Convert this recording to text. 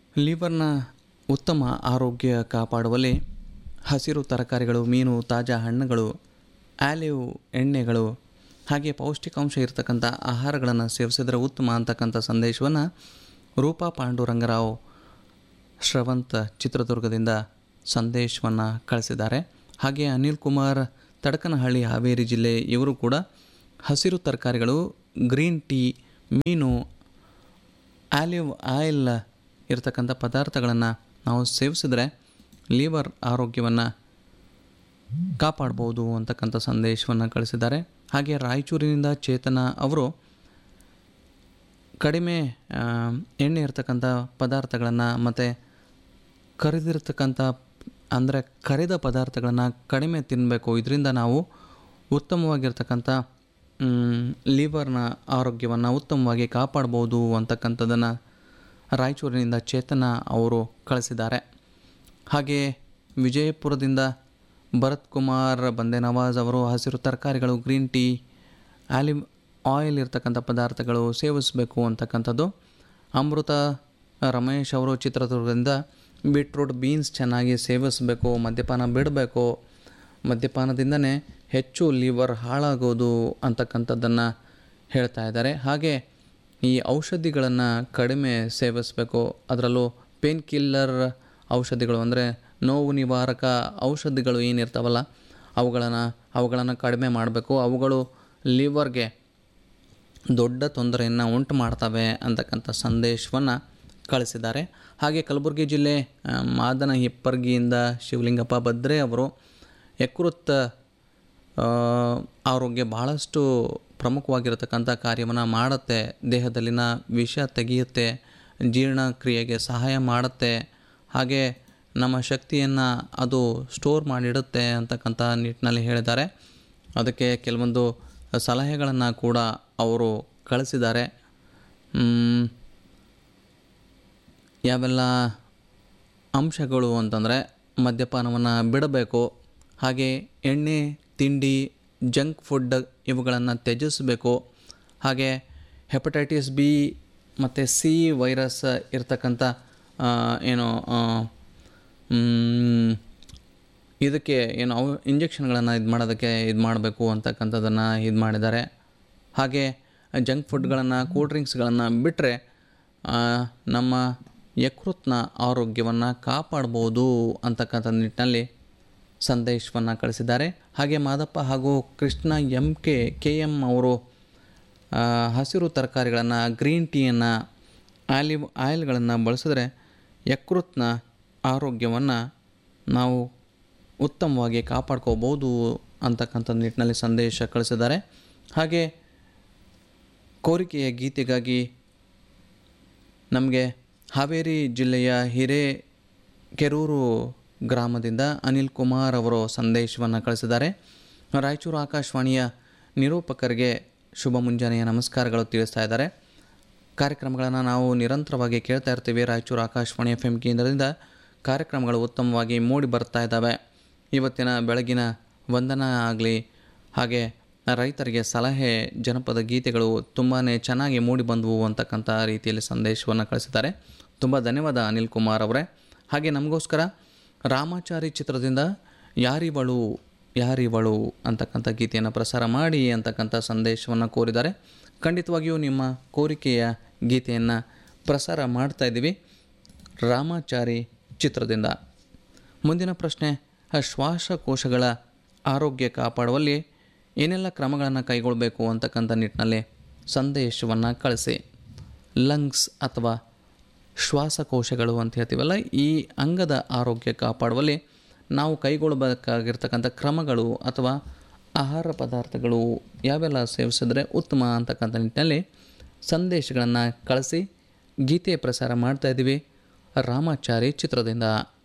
ಲಿವರ್ನ ಉತ್ತಮ ಆರೋಗ್ಯ ಕಾಪಾಡುವಲ್ಲಿ ಹಸಿರು ತರಕಾರಿಗಳು ಮೀನು ತಾಜಾ ಹಣ್ಣುಗಳು ಆಲಿವ್ ಎಣ್ಣೆಗಳು ಹಾಗೆ ಪೌಷ್ಟಿಕಾಂಶ ಇರತಕ್ಕಂಥ ಆಹಾರಗಳನ್ನು ಸೇವಿಸಿದರೆ ಉತ್ತಮ ಅಂತಕ್ಕಂಥ ಸಂದೇಶವನ್ನು ರೂಪಾ ಪಾಂಡುರಂಗರಾವ್ ಶ್ರವಂತ್ ಚಿತ್ರದುರ್ಗದಿಂದ ಸಂದೇಶವನ್ನು ಕಳಿಸಿದ್ದಾರೆ ಹಾಗೆ ಅನಿಲ್ ಕುಮಾರ್ ತಡಕನಹಳ್ಳಿ ಹಾವೇರಿ ಜಿಲ್ಲೆ ಇವರು ಕೂಡ ಹಸಿರು ತರಕಾರಿಗಳು ಗ್ರೀನ್ ಟೀ ಮೀನು ಆಲಿವ್ ಆಯಿಲ್ ಇರತಕ್ಕಂಥ ಪದಾರ್ಥಗಳನ್ನು ನಾವು ಸೇವಿಸಿದ್ರೆ ಲಿವರ್ ಆರೋಗ್ಯವನ್ನು ಕಾಪಾಡ್ಬೋದು ಅಂತಕ್ಕಂಥ ಸಂದೇಶವನ್ನು ಕಳಿಸಿದ್ದಾರೆ ಹಾಗೆ ರಾಯಚೂರಿನಿಂದ ಚೇತನ ಅವರು ಕಡಿಮೆ ಆ, ಎಣ್ಣೆ ಇರತಕ್ಕಂಥ ಪದಾರ್ಥಗಳನ್ನು ಮತ್ತು ಕರಿದಿರ್ತಕ್ಕಂಥ ಅಂದರೆ ಕರಿದ ಪದಾರ್ಥಗಳನ್ನು ಕಡಿಮೆ ತಿನ್ನಬೇಕು ಇದರಿಂದ ನಾವು ಉತ್ತಮವಾಗಿರ್ತಕ್ಕಂಥ ಲಿವರ್ನ ಆರೋಗ್ಯವನ್ನು ಉತ್ತಮವಾಗಿ ಕಾಪಾಡ್ಬೋದು ಅಂತಕ್ಕಂಥದ್ದನ್ನು ರಾಯಚೂರಿನಿಂದ ಚೇತನ ಅವರು ಕಳಿಸಿದ್ದಾರೆ ಹಾಗೆ ವಿಜಯಪುರದಿಂದ ಭರತ್ ಕುಮಾರ್ ಬಂದೆ ನವಾಜ್ ಅವರು ಹಸಿರು ತರಕಾರಿಗಳು ಗ್ರೀನ್ ಟೀ ಆಲಿವ್ ಆಯಿಲ್ ಇರ್ತಕ್ಕಂಥ ಪದಾರ್ಥಗಳು ಸೇವಿಸಬೇಕು ಅಂತಕ್ಕಂಥದ್ದು ಅಮೃತ ರಮೇಶ್ ಅವರು ಚಿತ್ರದುರ್ಗದಿಂದ ಬೀಟ್ರೂಟ್ ಬೀನ್ಸ್ ಚೆನ್ನಾಗಿ ಸೇವಿಸಬೇಕು ಮದ್ಯಪಾನ ಬಿಡಬೇಕು ಮದ್ಯಪಾನದಿಂದನೇ ಹೆಚ್ಚು ಲಿವರ್ ಹಾಳಾಗೋದು ಅಂತಕ್ಕಂಥದ್ದನ್ನು ಹೇಳ್ತಾ ಇದ್ದಾರೆ ಹಾಗೆ ಈ ಔಷಧಿಗಳನ್ನು ಕಡಿಮೆ ಸೇವಿಸಬೇಕು ಅದರಲ್ಲೂ ಪೇನ್ ಕಿಲ್ಲರ್ ಔಷಧಿಗಳು ಅಂದರೆ ನೋವು ನಿವಾರಕ ಔಷಧಿಗಳು ಏನಿರ್ತಾವಲ್ಲ ಅವುಗಳನ್ನು ಅವುಗಳನ್ನು ಕಡಿಮೆ ಮಾಡಬೇಕು ಅವುಗಳು ಲಿವರ್ಗೆ ದೊಡ್ಡ ತೊಂದರೆಯನ್ನು ಉಂಟು ಮಾಡ್ತವೆ ಅಂತಕ್ಕಂಥ ಸಂದೇಶವನ್ನು ಕಳಿಸಿದ್ದಾರೆ ಹಾಗೆ ಕಲಬುರಗಿ ಜಿಲ್ಲೆ ಆ, ಮಾದನ ಹಿಪ್ಪರ್ಗಿಯಿಂದ ಶಿವಲಿಂಗಪ್ಪ ಭದ್ರೆ ಅವರು ಯಕೃತ್ ಆ, ಆರೋಗ್ಯ ಬಹಳಷ್ಟು ಪ್ರಮುಖವಾಗಿರತಕ್ಕಂಥ ಕಾರ್ಯವನ್ನು ಮಾಡುತ್ತೆ ದೇಹದಲ್ಲಿನ ವಿಷ ತೆಗೆಯುತ್ತೆ ಜೀರ್ಣಕ್ರಿಯೆಗೆ ಸಹಾಯ ಮಾಡುತ್ತೆ ಹಾಗೆ ನಮ್ಮ ಶಕ್ತಿಯನ್ನು ಅದು ಸ್ಟೋರ್ ಮಾಡಿಡುತ್ತೆ ಅಂತಕ್ಕಂಥ ನಿಟ್ಟಿನಲ್ಲಿ ಹೇಳಿದ್ದಾರೆ ಅದಕ್ಕೆ ಕೆಲವೊಂದು ಸಲಹೆಗಳನ್ನು ಕೂಡ ಅವರು ಕಳಿಸಿದ್ದಾರೆ ಮ್, ಯಾವೆಲ್ಲ ಅಂಶಗಳು ಅಂತಂದರೆ ಮದ್ಯಪಾನವನ್ನು ಬಿಡಬೇಕು ಹಾಗೆ ಎಣ್ಣೆ ತಿಂಡಿ ಜಂಕ್ ಫುಡ್ ಇವುಗಳನ್ನು ತ್ಯಜಿಸಬೇಕು ಹಾಗೆ ಹೆಪಟೈಟಿಸ್ ಬಿ ಮತ್ತು ಸಿ ವೈರಸ್ ಇರ್ತಕ್ಕಂಥ ಆ, ಏನು ಆ, ಮ್, ಇದಕ್ಕೆ ಏನು ಅವು ಇಂಜೆಕ್ಷನ್ಗಳನ್ನು ಇದು ಮಾಡೋದಕ್ಕೆ ಇದು ಮಾಡಬೇಕು ಅಂತಕ್ಕಂಥದ್ದನ್ನು ಇದು ಮಾಡಿದ್ದಾರೆ ಹಾಗೆ ಜಂಕ್ ಫುಡ್ಗಳನ್ನು ಕೂಲ್ ಡ್ರಿಂಕ್ಸ್ಗಳನ್ನು ಬಿಟ್ಟರೆ ನಮ್ಮ ಯಕೃತ್ನ ಆರೋಗ್ಯವನ್ನು ಕಾಪಾಡ್ಬೋದು ಅಂತಕ್ಕಂಥ ನಿಟ್ಟಿನಲ್ಲಿ ಸಂದೇಶವನ್ನು ಕಳಿಸಿದ್ದಾರೆ ಹಾಗೆ ಮಾದಪ್ಪ ಹಾಗೂ Krishna M K K M ಅವರು ಆ, ಹಸಿರು ತರಕಾರಿಗಳನ್ನು ಗ್ರೀನ್ ಟೀಯನ್ನು ಆಲಿವ್ ಆಯಿಲ್ಗಳನ್ನು ಬಳಸಿದ್ರೆ ಯಕೃತ್ನ ಆರೋಗ್ಯವನ್ನು ನಾವು ಉತ್ತಮವಾಗಿ ಕಾಪಾಡ್ಕೋಬೋದು ಅಂತಕ್ಕಂಥ ನಿಟ್ಟಿನಲ್ಲಿ ಸಂದೇಶ ಕಳಿಸಿದ್ದಾರೆ ಹಾಗೆ ಕೋರಿಕೆಯ ಗೀತೆಗಾಗಿ ನಮಗೆ ಹಾವೇರಿ ಜಿಲ್ಲೆಯ ಹಿರೇಕೆರೂರು ಗ್ರಾಮದಿಂದ ಅನಿಲ್ ಕುಮಾರ್ ಅವರು ಸಂದೇಶವನ್ನು ಕಳಿಸಿದ್ದಾರೆ ರಾಯಚೂರು ಆಕಾಶವಾಣಿಯ ನಿರೂಪಕರಿಗೆ ಶುಭ ಮುಂಜಾನೆಯ ನಮಸ್ಕಾರಗಳು ತಿಳಿಸ್ತಾ ಇದ್ದಾರೆ ಕಾರ್ಯಕ್ರಮಗಳನ್ನು ನಾವು ನಿರಂತರವಾಗಿ ಕೇಳ್ತಾ ಇರ್ತೀವಿ ರಾಯಚೂರು ಆಕಾಶವಾಣಿ ಎಫ್ ಎಂ ಕೇಂದ್ರದಿಂದ ಕಾರ್ಯಕ್ರಮಗಳು ಉತ್ತಮವಾಗಿ ಮೂಡಿ ಬರ್ತಾ ಇದ್ದಾವೆ ಇವತ್ತಿನ ಬೆಳಗಿನ ವಂದನ ಆಗಲಿ ಹಾಗೆ ರೈತರಿಗೆ ಸಲಹೆ ಜನಪದ ಗೀತೆಗಳು ತುಂಬಾ ಚೆನ್ನಾಗಿ ಮೂಡಿ ಬಂದವು ಅಂತಕ್ಕಂಥ ರೀತಿಯಲ್ಲಿ ಸಂದೇಶವನ್ನು ಕಳಿಸಿದ್ದಾರೆ ತುಂಬ ಧನ್ಯವಾದ ಅನಿಲ್ ಕುಮಾರ್ ಅವರೇ ಹಾಗೆ ನಮಗೋಸ್ಕರ ರಾಮಾಚಾರಿ ಚಿತ್ರದಿಂದ ಯಾರಿವಳು ಯಾರಿವಳು ಅಂತಕ್ಕಂಥ ಗೀತೆಯನ್ನು ಪ್ರಸಾರ ಮಾಡಿ ಅಂತಕ್ಕಂಥ ಸಂದೇಶವನ್ನು ಕೋರಿದ್ದಾರೆ ಖಂಡಿತವಾಗಿಯೂ ನಿಮ್ಮ ಕೋರಿಕೆಯ ಗೀತೆಯನ್ನು ಪ್ರಸಾರ ಮಾಡ್ತಾ ಇದ್ದೀವಿ ರಾಮಾಚಾರಿ ಚಿತ್ರದಿಂದ ಮುಂದಿನ ಪ್ರಶ್ನೆ ಆ ಶ್ವಾಸಕೋಶಗಳ ಆರೋಗ್ಯ ಕಾಪಾಡುವಲ್ಲಿ ಏನೆಲ್ಲ ಕ್ರಮಗಳನ್ನು ಕೈಗೊಳ್ಳಬೇಕು ಅಂತಕ್ಕಂಥ ನಿಟ್ಟಿನಲ್ಲಿ ಸಂದೇಶವನ್ನು ಕಳಿಸಿ ಲಂಗ್ಸ್ ಅಥವಾ ಶ್ವಾಸಕೋಶಗಳು ಅಂತ ಹೇಳ್ತೀವಲ್ಲ ಈ ಅಂಗದ ಆರೋಗ್ಯ ಕಾಪಾಡುವಲ್ಲಿ ನಾವು ಕೈಗೊಳ್ಳಬೇಕಾಗಿರ್ತಕ್ಕಂಥ ಕ್ರಮಗಳು ಅಥವಾ ಆಹಾರ ಪದಾರ್ಥಗಳು ಯಾವೆಲ್ಲ ಸೇವಿಸಿದ್ರೆ ಉತ್ತಮ ಅಂತಕ್ಕಂಥ ನಿಟ್ಟಿನಲ್ಲಿ ಸಂದೇಶಗಳನ್ನು ಕಳಿಸಿ ಗೀತೆ ಪ್ರಸಾರ ಮಾಡ್ತಾ ಇದ್ದೀವಿ ರಾಮಾಚಾರಿ ಚಿತ್ರದಿಂದ